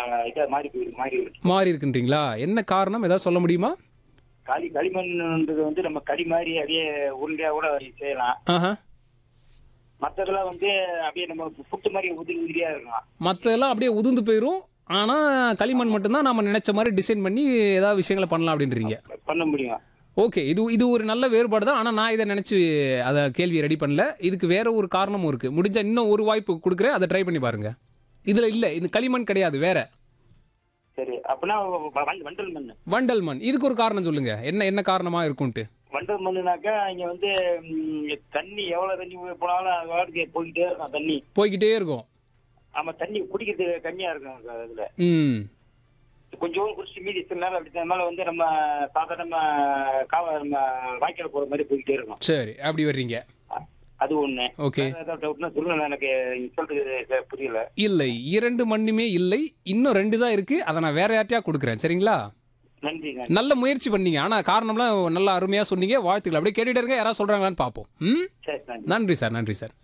இதா மாறி போயிருக்கு மாறி இருக்கு மாறி இருக்குன்றீங்களா என்ன காரணம் ஏதாவது சொல்ல முடியுமா களி களிமண்ன்றது வந்து நம்ம களி மாதிரி அப்படியே உருண்டையா கூட செய்யலாம் ஆஹா மத்ததெல்லாம் வந்து அப்படியே நம்ம புட்டு மாதிரி உதிரி உதிரியா இருக்கும் மற்றதெல்லாம் அப்படியே உதிர்ந்து போயிடும் ஆனால் களிமண் மட்டும்தான் நம்ம நினைச்ச மாதிரி டிசைன் பண்ணி ஏதாவது விஷயங்களை பண்ணலாம் அப்படின்றீங்க பண்ண முடியும் ஓகே இது இது ஒரு நல்ல வேறுபாடு தான் ஆனால் நான் இதை நினச்சி அதை கேள்வியை ரெடி பண்ணல இதுக்கு வேற ஒரு காரணமும் இருக்குது முடிஞ்ச இன்னும் ஒரு வாய்ப்பு கொடுக்குறேன் அதை ட்ரை பண்ணி பாருங்க இதில் இல்லை இது களிமண் கிடையாது வேற சரி அப்படின்னா வ- வண்டல் மண் வண்டல் மண் இதுக்கு ஒரு காரணம் சொல்லுங்க என்ன என்ன காரணமா இருக்கும்ட்டு வண்டல் மண்ணுனாக்கா இங்க வந்து ம், தண்ணி எவ்வளவு தண்ணி போனாலும் அது வாட்டுக்கு போய்கிட்டே இருக்கும் தண்ணி போய்கிட்டே இருக்கும் ஆமா தண்ணி குடிக்கிறதுக்கு கம்மியா இருக்கும் அங்க அதுல ம் கொஞ்சம் குடிச்சு மீதி சில நேரம் அப்படி அதனால வந்து நம்ம சாதாரண காவ நம்ம வாய்க்கால் போற மாதிரி போய்கிட்டே இருக்கும் சரி அப்படி வர்றீங்க அ- அது ஒண்ணு ஓகே வேற ஏதாவது டவுட்னா சொல்லுங்க எனக்கு நீங்க சொல்றது ச- புரியல இல்லை இரண்டு மண்ணுமே இல்லை இன்னும் ரெண்டு தான் இருக்கு அதை நான் வேற யார்ட்டையா கொடுக்குறேன் சரிங்களா நன்றிங்க நல்ல முயற்சி பண்ணீங்க ஆனா காரணம்லாம் நல்லா அருமையா சொன்னீங்க வாழ்த்துக்கள் அப்படியே கேட்டுட்டே இருங்க யாராவது சொல்றாங்களான்னு பார்ப்போம் ம் சரி நன்றி நன்றி சார் நன்றி சார்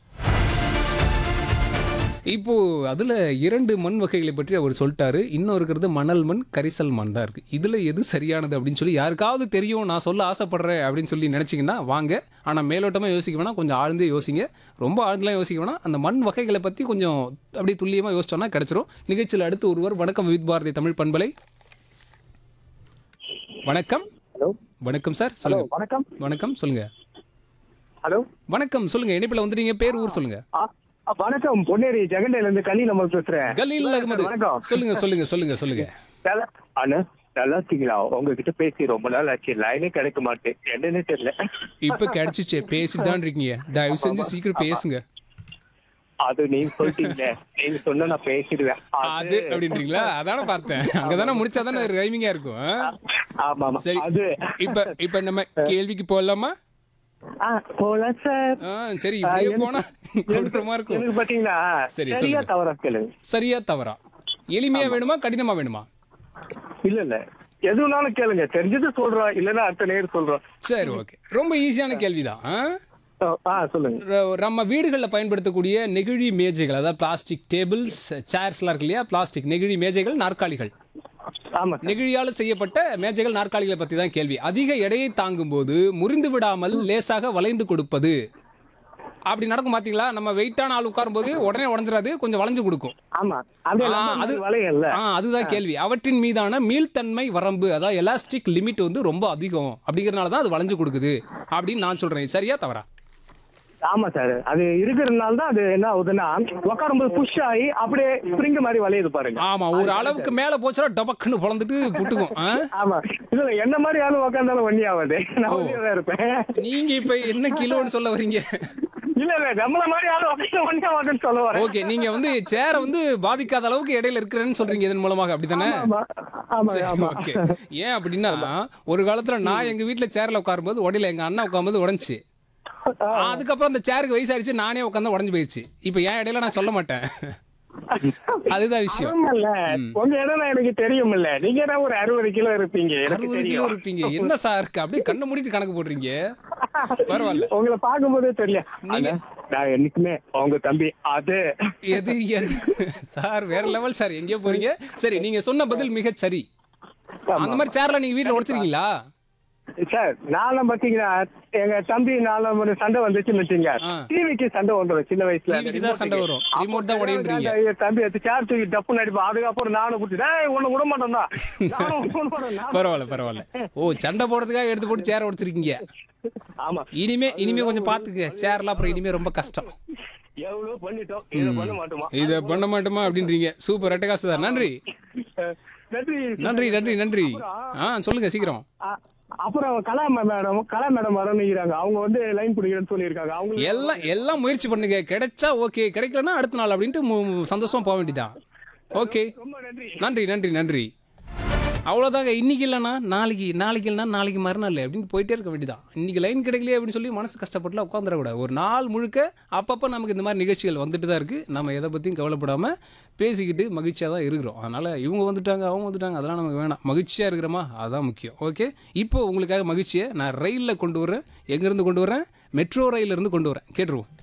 இப்போ அதுல இரண்டு மண் வகைகளை பற்றி அவர் சொல்லிட்டாரு இன்னும் இருக்கிறது மணல் மண் கரிசல் மண் தான் இருக்கு இதுல எது சரியானது அப்படின்னு சொல்லி யாருக்காவது தெரியும் நான் சொல்ல ஆசைப்படுறேன் அப்படின்னு சொல்லி நினைச்சீங்கன்னா வாங்க ஆனா மேலோட்டமா யோசிக்க வேணாம் கொஞ்சம் ஆழ்ந்தே யோசிங்க ரொம்ப ஆழ்ந்தெல்லாம் யோசிக்க வேணாம் அந்த மண் வகைகளை பத்தி கொஞ்சம் அப்படியே துல்லியமா யோசிச்சோம்னா கிடைச்சிரும் நிகழ்ச்சியில் அடுத்து ஒருவர் வணக்கம் வித் பாரதி தமிழ் பண்பலை வணக்கம் ஹலோ வணக்கம் சார் ஹலோ சொல்லுங்க வணக்கம் வணக்கம் சொல்லுங்க ஹலோ வணக்கம் சொல்லுங்க இணைப்பில் வந்துட்டீங்க பேர் ஊர் சொல்லுங்க ஆ, ஆ, வணக்கம் பொன்னேரி ஜெகண்டையில இருந்து கலி நம்ம பேசுறேன் கலீல் அகமது வணக்கம் சொல்லுங்க சொல்லுங்க சொல்லுங்க சொல்லுங்க நல்லா அண்ணா நல்லா இருக்கீங்களா உங்ககிட்ட பேசி ரொம்ப நாள் ஆச்சு லைனே கிடைக்க மாட்டேன் என்னன்னு தெரியல இப்ப கிடைச்சிச்சே பேசிட்டு தான் இருக்கீங்க தயவு செஞ்சு சீக்கிரம் பேசுங்க அது நீங்க சொல்லிட்டீங்க நீங்க சொன்னா நான் பேசிடுவேன் அது அப்படின்றீங்களா அதானே பார்த்தேன் அங்கதானே முடிச்சா தானே ரைமிங்கா இருக்கும் ஆ? ஆமா ஆமா சரி அது இப்ப இப்ப நம்ம கேள்விக்கு போகலாமா ஆ, போலாம் சார் ஆ, சரி இப்படியே போனா கொடூரமா இருக்கும் எனக்கு பாத்தீங்கன்னா சரி, சரியா சொல்லுங்க. தவறா கேளுங்க சரியா தவறா எளிமையா வேணுமா கடினமா வேணுமா இல்ல இல்ல எதுனாலும் கேளுங்க தெரிஞ்சது சொல்றோம் இல்லன்னா அடுத்த நேரம் சொல்றோம் சரி ஓகே ரொம்ப ஈஸியான கேள்விதான் ஆ? ஆ, ஆ சொல்லுங்க ர- நம்ம வீடுகளில் பயன்படுத்தக்கூடிய நெகிழி மேஜைகள் அதாவது பிளாஸ்டிக் டேபிள்ஸ் சேர்ஸ்லாம் இருக்கு இல்லையா பிளாஸ்டிக் நெகிழி மேஜைகள் நாற்காலிகள் ஆமா சார் நெகிழியால் செய்யப்பட்ட மேஜைகள் நாற்காலிகளை பற்றி தான் கேள்வி அதிக எடையை தாங்கும் போது முறிந்து விடாமல் லேசாக வளைந்து கொடுப்பது அப்படி நடக்கும் பாத்தீங்களா நம்ம வெயிட்டான ஆள் உட்காரும்போது உடனே உடஞ்சிராது கொஞ்சம் வளைஞ்சு கொடுக்கும் ஆமா அப்படியே ஆ, நம்ம அது வளையல்ல ஆ அதுதான் கேள்வி அவற்றின் மீதான மீள்தன்மை வரம்பு அதாவது எலாஸ்டிக் லிமிட் வந்து ரொம்ப அதிகம் அப்படிங்கறதுனால தான் அது வளைஞ்சு கொடுக்குது அப்படின்னு நான் சொல்றேன் சரியா தவறா ஆமா சார் அது இருக்கிறதுனால தான் அது என்ன ஆகுதுன்னா உட்காரும்போது புஷ் ஆகி அப்படியே ஸ்ப்ரிங் மாதிரி வளையுது பாருங்க ஆமா ஒரு அளவுக்கு மேல போச்சுன்னா டபக்குன்னு பொழந்துட்டு புட்டுக்கும் ஆ? ஆமா இதுல என்ன மாதிரி ஆளு உட்காந்தாலும் வண்டி ஆகாது நான் வண்டியா தான் இருப்பேன் நீங்க இப்ப என்ன கிலோன்னு சொல்ல வர்றீங்க இல்ல இல்ல நம்மள மாதிரி ஆளு உட்காந்து வண்டி ஆகாதுன்னு சொல்ல வரேன் ஓகே நீங்க வந்து சேரை வந்து பாதிக்காத அளவுக்கு இடையில இருக்கிறேன்னு சொல்றீங்க இதன் மூலமாக அப்படித்தானே ஆமா ஆமா ஆமா ஓகே ஏன் அப்படின்னா ஒரு காலத்துல நான் எங்க வீட்ல சேர்ல உட்காரும்போது உடையில எங்க அண்ணா உட்காரும்போது உடஞ்சி அதுக்கப்புறம் அந்த சேருக்கு வயசாயிருச்சு நானே உட்காந்து உடஞ்சு போயிடுச்சு இப்ப ஏன் இடையில நான் சொல்ல மாட்டேன் அதுதான் விஷயம் இல்ல உங்க இடம் எனக்கு தெரியும் இல்ல நீங்க தான் ஒரு அறுபது கிலோ இருப்பீங்க எனக்கு அறுபது கிலோ தெரியும் இருப்பீங்க என்ன சார் அப்படியே கண்ணை மூடிட்டு கணக்கு போடுறீங்க பரவாயில்ல உங்களை பார்க்கும்போதே தெரியல நீங்க- ஆனா, நான் என்னைக்குமே உங்க தம்பி அது எது என்ன சார் வேற லெவல் சார் எங்கேயோ போறீங்க சரி நீங்க சொன்ன பதில் மிக சரி அந்த மாதிரி சேர்ல நீங்க வீட்ல உடைச்சிருக்கீங்களா சார் நானும் பாத்தீங்கன்னா எங்க தம்பி நானும் ஒரு சண்டை வந்துச்சுன்னு வச்சுங்க ஆ. டிவிக்கு சண்டை வந்துடும் சின்ன வயசுல TV க்கு தான் சண்டை வரும். remote தான் உடையுன்றீங்க. அப்ப தம்பி எடுத்து சேர் தூக்கி டப்பு நடிப்போம் அதுக்கப்புறம் நானும் குட்டி டேய் உன்னை விட மாட்டேன் தான் நானும் விட மாட்டேன் நான் பரவாயில்ல பரவாயில்ல ஓ சண்டை போடுறதுக்காக எடுத்து போட்டு சேர உடைச்சிருக்கீங்க ஆமா இனிமே இனிமே கொஞ்சம் பாத்துக்க சேர்லாம் அப்புறம் இனிமே ரொம்ப கஷ்டம் எவ்வளவு பண்ணிட்டோம் இதை பண்ண மாட்டோமா இத பண்ண மாட்டோமா அப்படின்றீங்க சூப்பர் அட்டகாசு சார் நன்றி அஹ், நன்றி நன்றி நன்றி நன்றி ஆ சொல்லுங்க சீக்கிரம் அ- அப்புறம் கலா மேடம் கலா மேடம் வரணுங்கிறாங்க அவங்க வந்து லைன் பிடிக்கிறேன்னு சொல்லியிருக்காங்க அவங்க எல்லாம் எல்லாம் முயற்சி பண்ணுங்க கிடைச்சா ஓகே கிடைக்கலன்னா அடுத்த நாள் அப்படின்ட்டு மு- மு- சந்தோஷமா போக வேண்டியதான் ஓகே ரொம்ப நன்றி நன்றி நன்றி நன்றி அவ்வளோதாங்க இன்னைக்கு இல்லைண்ணா நாளைக்கு நாளைக்கு இல்லைனா நாளைக்கு மறுநாள் அப்படின்னு போயிட்டே இருக்க வேண்டியதான் இன்னைக்கு லைன் கிடைக்கலையே அப்படின்னு சொல்லி மனசு கஷ்டப்பட்டுலாம் உட்காந்துடக்கூடாது ஒரு நாள் முழுக்க அப்பப்போ நமக்கு இந்த மாதிரி நிகழ்ச்சிகள் வந்துட்டு தான் இருக்குது நம்ம எதை பற்றியும் கவலைப்படாமல் பேசிக்கிட்டு மகிழ்ச்சியாக தான் இருக்கிறோம் அதனால் இவங்க வந்துட்டாங்க அவங்க வந்துட்டாங்க அதெல்லாம் நமக்கு வேணாம் மகிழ்ச்சியாக இருக்கிறோமா அதுதான் முக்கியம் ஓகே இப்போ உங்களுக்காக மகிழ்ச்சியை நான் ரயிலில் கொண்டு வரேன் எங்கேருந்து கொண்டு வரேன் மெட்ரோ ரயிலிருந்து கொண்டு வரேன் கேட்டுருவோம்